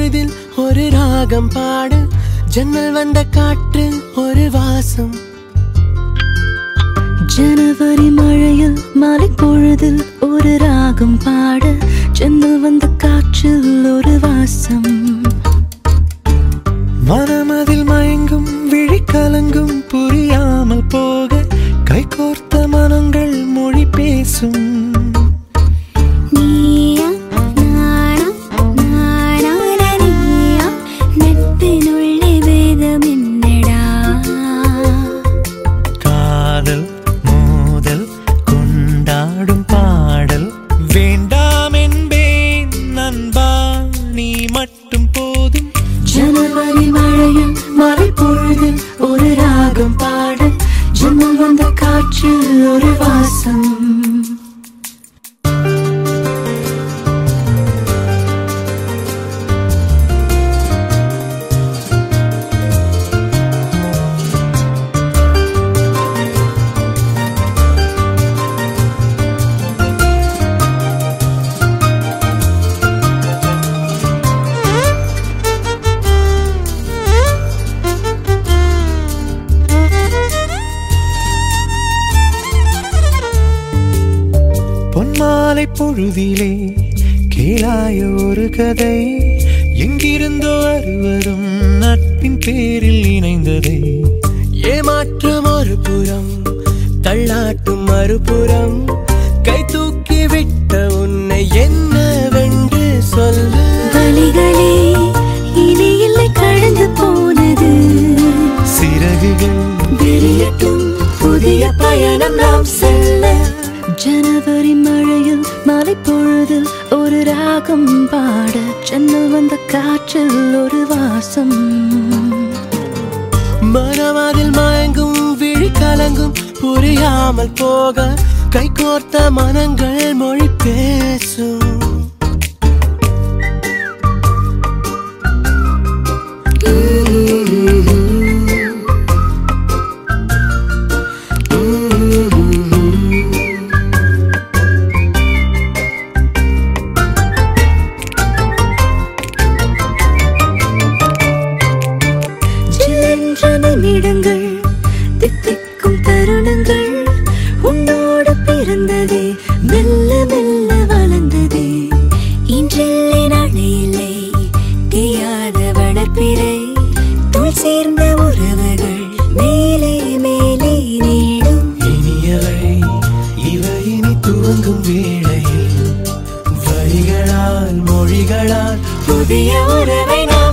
பொழுதில் ஒரு ராகம் பாட ஜன்னல் வந்த காற்று ஒரு வாசம் ஜனவரி மழையில் மாலை பொழுதில் ஒரு ராகம் பாட ஜன்னல் வந்த காற்றில் ஒரு வாசம் மனமதில் மயங்கும் விழி கலங்கும் புரியாமல் போக கைகோர்த்த மனங்கள் மொழி பேசும் நீயா நானா நானான நீயா நட்பினுள்ளே வேதம் என்னடா காதல் மோதல் கொண்டாடும் பாடல் வேண்டாம் என்பேன் நண்பா நீ மட்டும் போதும் ஜனவரி மழையில் மழை பொழுதில் ஒரு ராகம் பாட ஜன்னல் வந்த காற்றில் ஒரு வாசம் பொன்மாலை பொழுதிலே கேளாய ஒரு கதை எங்கிருந்தோ அறுவரும் நட்பின் பேரில் இணைந்ததே ஏமாற்றம் ஒரு புறம் தள்ளாட்டும் மறுபுறம் கை தூக்கி விட்ட உன்னை என்னவென்று சொல்ல வழிகளே இனி இல்லை கடந்து போனது சிறகுகள் விரியட்டும் புதிய பயணம் நாம் செல்ல ஜனவரி மழையில் மலை பொழுதில் ஒரு ராகம் பாட ஜன்னல் வந்த காற்றில் ஒரு வாசம் மனமதில் மயங்கும் விழி கலங்கும் புரியாமல் போக கைகோர்த்த மனங்கள் மொழி பேசும் சில்லென்ற நிமிடங்கள் தித்திக்கும் தருணங்கள் உன்னோடு பிறந்ததே மெல்ல மெல்ல வளர்ந்ததே இன்றில்லை நாளை இல்லை தீயாத வளர்ப்பிறை தோல் சேர்ந்த உறவுகள் மேலே மேலே நீடும் இனியவை இவை இனி துவங்கும் வேளையில் வரிகளால் மொழிகளால் புதிய உறவை நான்